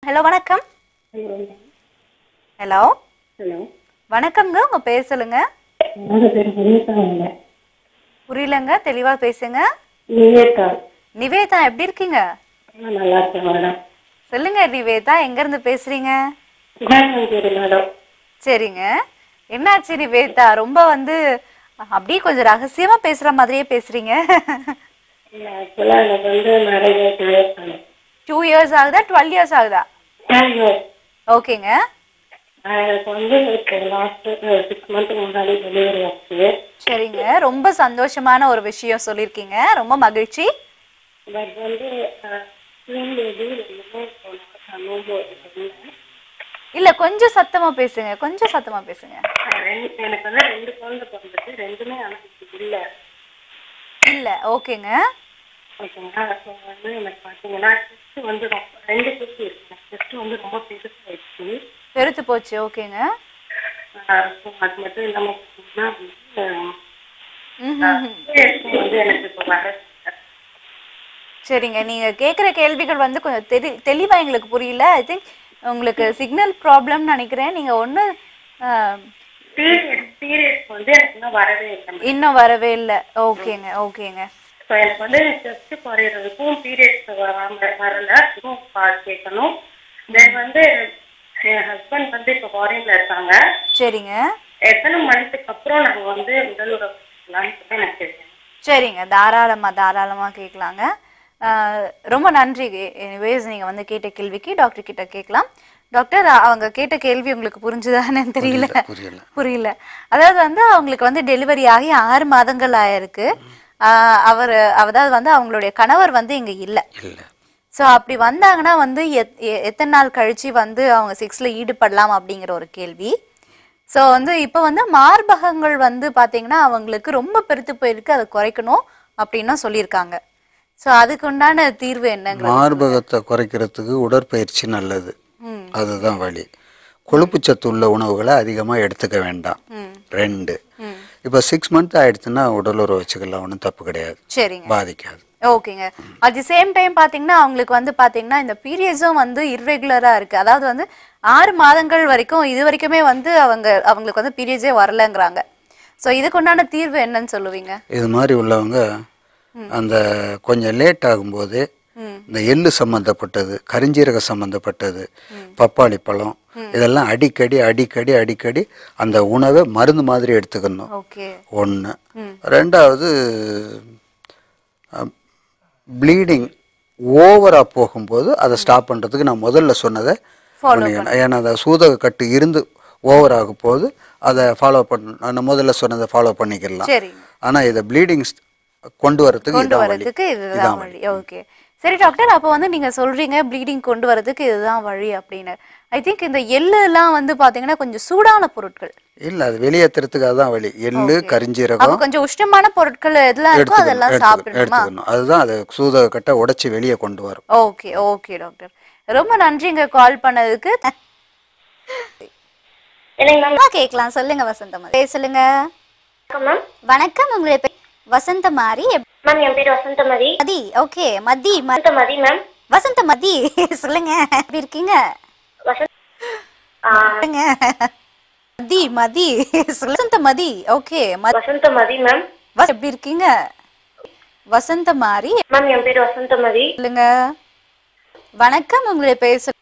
Hello வணக்கம் hello hello வணக்கம்ங்க உங்க பேர் சொல்லுங்க என்னோட பேர் வினிதா இல்லை புரியலங்க தெளிவா பேசுங்க நிவேதா நிவேதா எப்படி இருக்கீங்க நான் நல்லா இருக்கேன் மேடம் சொல்லுங்க நிவேதா எங்க இருந்து பேசுறீங்க விநாயகர் மேடம் சரிங்க என்னாச்சு நிவேதா ரொம்ப வந்து அப்படியே கொஞ்சம் ரகசியமா பேசுற மாதிரியே பேசுறீங்க இல்லை ஆக்சுவலாக எனக்கு வந்து மேரேஜ் டூ இயர்ஸ் ஆனது டூ இயர்ஸ் ஆகுதா டுவெல் இயர்ஸ் ஆகுதா இயர்ஸ் ஓகேங்க எனக்கு வந்து லாஸ்ட் சிக்ஸ் மந்த்துக்கு முன்னாடி டெலிவரி ஆச்சு சரிங்க ரொம்ப சந்தோஷமான ஒரு விஷயம் சொல்லியிருக்கீங்க ரொம்ப மகிழ்ச்சி பட் வந்து ஸ்கூல் பேபி ரெண்டுமே நோம்பு சொன்னேன் இல்ல கொஞ்சம் சத்தமா பேசுங்க கொஞ்சம் சத்தமா பேசுங்க ரெண்டு எனக்கு வந்து ரெண்டு குழந்தை பிறந்துச்சு ரெண்டுமே எனக்கு இல்லை இல்ல ஓகேங்க ஓகேங்களா ஸோ வந்து எனக்கு பார்த்தீங்கன்னா டெஸ்ட் வந்து ரொம்ப ரெண்டு டெஸ்ட் இருக்கு டெஸ்ட் வந்து ரொம்ப பெருசாகிடுச்சு பெருத்து போச்சு ஓகேங்க ஸோ அது மட்டும் இல்லாமல் பார்த்தீங்கன்னா ம்ஹும். வந்து வந்து எனக்கு இப்போ வர சரிங்க நீங்க கேக்குற கேள்விகள் வந்து கொஞ்சம் தெரி தெளிவா எங்களுக்கு புரியல ஐ திங்க் உங்களுக்கு சிக்னல் ப்ராப்ளம்னு நினைக்கிறேன் நீங்க ஒண்ணு ஆஹ், பீரியட் பீரியட்ஸ் வந்து எனக்கு இன்னும் வரவே இல்லை இன்னும் வரவே இல்லை ஓகேங்க ஓகேங்க ஸோ எனக்கு வந்து டெஸ்ட் குறையிறதுக்கும் பீரியட்ஸ் வராம வரல இதுவும் பா- கேட்கணும் தென் வந்து என் ஹஸ்பண்ட் வந்து இப்போ ஃபாரின்ல இருக்காங்க சரிங்க எத்தனை மந்த்துக்கு அப்புறம் நாங்கள் வந்து உடல் உறவு செய்யலாம்னு சொல்லி எனக்கு தெரியும் சரிங்க தாராளமா தாராளமா கேட்கலாங்க ஆஹ், ரொம்ப நன்றி எனிவேஸ் நீங்க வந்து கேட்ட கேள்விக்கு டாக்டர் கிட்ட கேட்கலாம் டாக்டர் அவங்க கேட்ட கேள்வி உங்களுக்கு புரிஞ்சுதானே தெரியல புரியல புரியல அதாவது வந்து அவங்களுக்கு வந்து டெலிவரி ஆகி ஆறு மாதங்கள் ஆயிருக்கு ஆஹ் அவர் அதாவது வந்து அவங்களுடைய கணவர் வந்து இங்க இல்ல இல்லை ஸோ அப்படி வந்தாங்கன்னா வந்து எத்- எ- எத்தனை நாள் கழிச்சு வந்து அவங்க செக்ஸ்ல ஈடுபடலாம் அப்படிங்கிற ஒரு கேள்வி ஸோ வந்து இப்போ வந்து மார்பகங்கள் வந்து பாத்தீங்கன்னா அவங்களுக்கு ரொம்ப பெருத்து போயிருக்கு அதை குறைக்கணும் அப்படின்னும் சொல்லியிருக்காங்க ஸோ அதுக்கு உண்டான தீர்வு என்னங்க மார்பகத்தை குறைக்கிறதுக்கு உடற்பயிற்சி நல்லது ம் அதுதான் வழி கொழுப்புச்சத்து உள்ள உணவுகளை அதிகமாக எடுத்துக்க வேண்டாம் ம் ரெண்டு ம் இப்போ சிக்ஸ் மந்த் ஆயிடுச்சுன்னா உடல் உறவு வச்சுக்கலாம் ஒன்றும் தப்பு கிடையாது சரிங்க பாதிக்காது ஓகேங்க அட் தி சேம் டைம் பாத்தீங்கன்னா அவங்களுக்கு வந்து பாத்தீங்கன்னா இந்த பீரியட்ஸும் வந்து இர்ரெகுலரா இருக்கு அதாவது வந்து ஆறு மாதங்கள் வரைக்கும் இது வரைக்குமே வந்து அவங்க அவங்களுக்கு வந்து பீரியட்ஸே வரலங்கிறாங்க ஸோ இதுக்கு உண்டான தீர்வு என்னன்னு சொல்லுவீங்க இது மாதிரி உள்ளவங்க அந்த கொஞ்சம் லேட் ஆகும்போது ம் இந்த எள்ளு சம்மந்தப்பட்டது கரிஞ்சீரக சம்மந்தப்பட்டது பப்பாளி பழம் இதெல்லாம் அடிக்கடி அடிக்கடி அடிக்கடி அந்த உணவை மருந்து மாதிரி எடுத்துக்கணும் ஓகே ஒன்று ரெண்டாவது ப்ளீடிங் ஓவராக போகும்போது அதை ஸ்டாப் பண்ணுறதுக்கு நான் முதல்ல சொன்னதை பண்ணிக்கணும் ஏன்னா அந்த சூதக கட்டு இருந்து ஓவர் ஆகும் போது அதை ஃபாலோ பண்ண நான் முதல்ல சொன்னதை ஃபாலோ பண்ணிக்கலாம் சரிங்க ஆனால் இதை ப்ளீடிங் கொண்டு வரதுக்கு கொண்டு இதான் வழி வரதுக்கு இதுதான் வழி ஓகே சரி டாக்டர் அப்போ வந்து நீங்க சொல்றீங்க ப்ளீடிங் கொண்டு வரதுக்கு இதுதான் வழி அப்படின்னு ஐ திங்க் இந்த எள்ளு எல்லாம் வந்து பாத்தீங்கன்னா கொஞ்சம் சூடான பொருட்கள் இல்லை அது வெளியேற்றுறதுக்கு அதுதான் வழி எள்ளு அப்போ கரிஞ்சீரகம் கொஞ்சம் உஷ்ணமான பொருட்கள் எதெல்லாம் இருக்கோ எடுத்துக்கணும் அதெல்லாம் எடுத்துக்கணும், சாப்பிடணுமா எடுத்துக்கணும் அதுதான் அதை சூதக கட்டை உடைச்சி வெளியே கொண்டு வரும் ஓகே ஓகே டாக்டர் ரொம்ப நன்றிங்க கால் பண்ணதுக்கு இல்லைங்க மேம் அம்மா கேட்கலாம் சொல்லுங்க வசந்தம் பேர் சொல்லுங்க வணக்கம் மேம் வணக்கம் உங்களுடைய பேர் வசந்த மாரி மேம் என் பேர் வசந்தமதி மதி ஓகே மதி ம- வசந்தமதி மேம் வசந்த மதி சொல்லுங்க எப்படி இருக்கீங்க வசந்த் ஆ, சொல்லுங்க மதி மதி வசந்த மதி ஓகே வசந்தமதி மேம் எப்படி இருக்கீங்க வசந்த மாரி மேம் என் பேர் வசந்தமதி சொல்லுங்க வணக்கம் உங்களுடைய பேர்